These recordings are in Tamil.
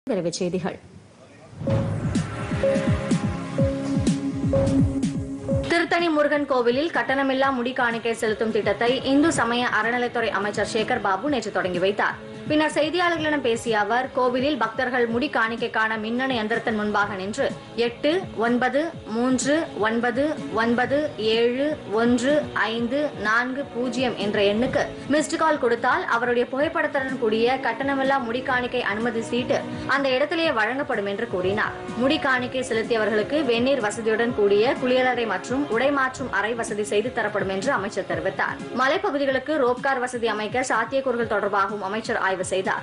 விரைவுச் செய்திகள் திருத்தணி முருகன் கோவிலில் கட்டணமில்லா முடி காணிக்கை செலுத்தும் திட்டத்தை இந்து சமய அறநிலைத்துறை அமைச்சர் சேகர் பாபு நேற்று தொடங்கி வைத்தார் பின்னர் செய்தியாளர்களிடம் பேசிய அவர் கோவிலில் பக்தர்கள் முடி காணிக்கைக்கான மின்னணு எந்திரத்தின் முன்பாக நின்று எட்டு ஒன்பது மூன்று ஒன்பது ஒன்பது ஏழு ஒன்று ஐந்து நான்கு பூஜ்ஜியம் என்ற எண்ணுக்கு மிஸ்டு கால் கொடுத்தால் அவருடைய புகைப்படத்துடன் கூடிய கட்டணமில்லா முடி காணிக்கை அனுமதி சீட்டு அந்த இடத்திலேயே வழங்கப்படும் என்று கூறினார் முடி காணிக்கை செலுத்தியவர்களுக்கு வெந்நீர் வசதியுடன் கூடிய குளியலறை மற்றும் உடை மாற்றும் அறை வசதி செய்து தரப்படும் என்று அமைச்சர் தெரிவித்தார் மலைப்பகுதிகளுக்கு ரோப்கார் வசதி அமைக்க சாத்தியக்கூறுகள் தொடர்பாகவும் அமைச்சர் ஆய்வு செய்தார்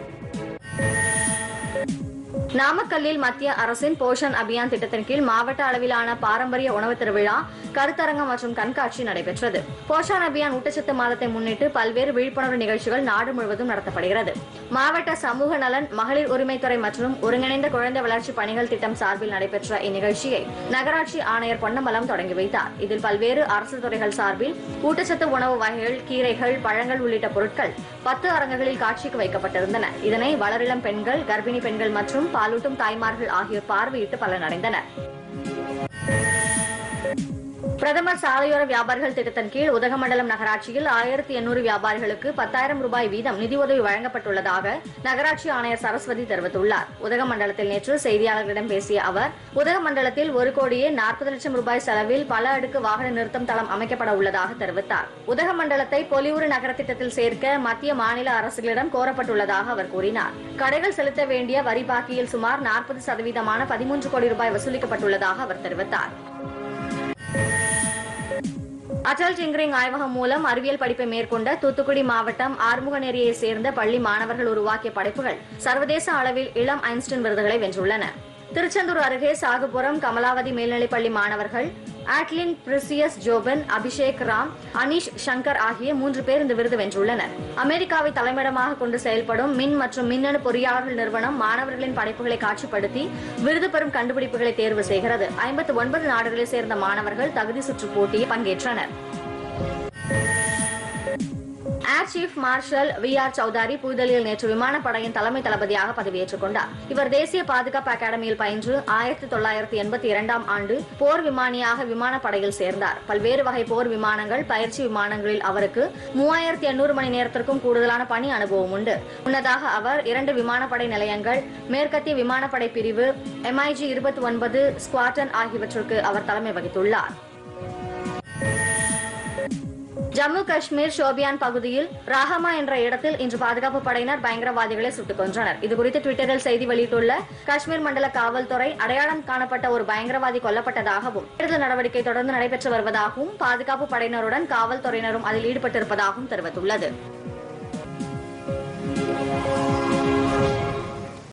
நாமக்கல்லில் மத்திய அரசின் போஷன் அபியான் திட்டத்தின் கீழ் மாவட்ட அளவிலான பாரம்பரிய உணவு திருவிழா கருத்தரங்கம் மற்றும் கண்காட்சி நடைபெற்றது போஷான் அபியான் ஊட்டச்சத்து மாதத்தை முன்னிட்டு பல்வேறு விழிப்புணர்வு நிகழ்ச்சிகள் நாடு முழுவதும் நடத்தப்படுகிறது மாவட்ட சமூக நலன் மகளிர் உரிமைத்துறை மற்றும் ஒருங்கிணைந்த குழந்தை வளர்ச்சி பணிகள் திட்டம் சார்பில் நடைபெற்ற இந்நிகழ்ச்சியை நகராட்சி ஆணையர் பொன்னம்பலம் தொடங்கி வைத்தார் இதில் பல்வேறு அரசு துறைகள் சார்பில் ஊட்டச்சத்து உணவு வகைகள் கீரைகள் பழங்கள் உள்ளிட்ட பொருட்கள் பத்து அரங்குகளில் காட்சிக்கு வைக்கப்பட்டிருந்தன இதனை வளரிளம் பெண்கள் கர்ப்பிணி பெண்கள் மற்றும் பாலூட்டும் தாய்மார்கள் ஆகியோர் பார்வையிட்டு பலனடைந்தனர் பிரதமர் சாலையோர வியாபாரிகள் திட்டத்தின் கீழ் உதகமண்டலம் நகராட்சியில் ஆயிரத்தி எண்ணூறு வியாபாரிகளுக்கு பத்தாயிரம் ரூபாய் வீதம் நிதியுதவி வழங்கப்பட்டுள்ளதாக நகராட்சி ஆணையர் சரஸ்வதி தெரிவித்துள்ளார் உதகமண்டலத்தில் நேற்று செய்தியாளர்களிடம் பேசிய அவர் உதகமண்டலத்தில் ஒரு கோடியே நாற்பது லட்சம் ரூபாய் செலவில் பல அடுக்கு வாகன நிறுத்தம் தளம் அமைக்கப்பட உள்ளதாக தெரிவித்தார் உதகமண்டலத்தை பொலிவுறு நகர திட்டத்தில் சேர்க்க மத்திய மாநில அரசுகளிடம் கோரப்பட்டுள்ளதாக அவர் கூறினார் கடைகள் செலுத்த வேண்டிய வரி பாக்கியில் சுமார் நாற்பது சதவீதமான பதிமூன்று கோடி ரூபாய் வசூலிக்கப்பட்டுள்ளதாக அவர் தெரிவித்தார் அடல் டிங்கரிங் ஆய்வகம் மூலம் அறிவியல் படிப்பை மேற்கொண்ட தூத்துக்குடி மாவட்டம் ஆறுமுகநேரியைச் சேர்ந்த பள்ளி மாணவர்கள் உருவாக்கிய படைப்புகள் சர்வதேச அளவில் இளம் ஐன்ஸ்டின் விருதுகளை வென்றுள்ளன திருச்செந்தூர் அருகே சாகுபுரம் கமலாவதி மேல்நிலைப்பள்ளி மாணவர்கள் ஆட்லின் பிரிசியஸ் ஜோபன் அபிஷேக் ராம் அனீஷ் சங்கர் ஆகிய மூன்று பேர் இந்த விருது வென்றுள்ளனர் அமெரிக்காவை தலைமையிடமாக கொண்டு செயல்படும் மின் மற்றும் மின்னணு பொறியாளர்கள் நிறுவனம் மாணவர்களின் படைப்புகளை காட்சிப்படுத்தி விருது பெறும் கண்டுபிடிப்புகளை தேர்வு செய்கிறது ஐம்பத்தி ஒன்பது நாடுகளைச் சேர்ந்த மாணவர்கள் தகுதி சுற்று போட்டியில் பங்கேற்றனர் air chief marshal V R Chaudhari புதுதில்லியில் நேற்று விமானப்படையின் தலைமை தளபதியாக பதவியேற்றுக் கொண்டார் இவர் தேசிய பாதுகாப்பு அகாடமியில் பயின்று ஆயிரத்தி தொள்ளாயிரத்தி எண்பத்தி இரண்டாம் ஆண்டு போர் விமானியாக விமானப்படையில் சேர்ந்தார் பல்வேறு வகை போர் விமானங்கள் பயிற்சி விமானங்களில் அவருக்கு மூவாயிரத்தி எண்ணூறு மணி நேரத்திற்கும் கூடுதலான பணி அனுபவம் உண்டு முன்னதாக அவர் இரண்டு விமானப்படை நிலையங்கள் மேற்கத்திய விமானப்படை பிரிவு எம்ஐஜி இருபத்தி ஒன்பது ஸ்குவாட்டன் ஆகியவற்றுக்கு அவர் தலைமை வகித்துள்ளார் ஜம்மு காஷ்மீர் ஷோபியான் பகுதியில் ராஹமா என்ற இடத்தில் இன்று பாதுகாப்பு படையினர் பயங்கரவாதிகளை சுட்டுக் கொன்றனர் இதுகுறித்து டுவிட்டரில் செய்தி வெளியிட்டுள்ள காஷ்மீர் மண்டல காவல்துறை அடையாளம் காணப்பட்ட ஒரு பயங்கரவாதி கொல்லப்பட்டதாகவும் தேடுதல் நடவடிக்கை தொடர்ந்து நடைபெற்று வருவதாகவும் பாதுகாப்பு படையினருடன் காவல்துறையினரும் அதில் ஈடுபட்டிருப்பதாகவும் தெரிவித்துள்ளது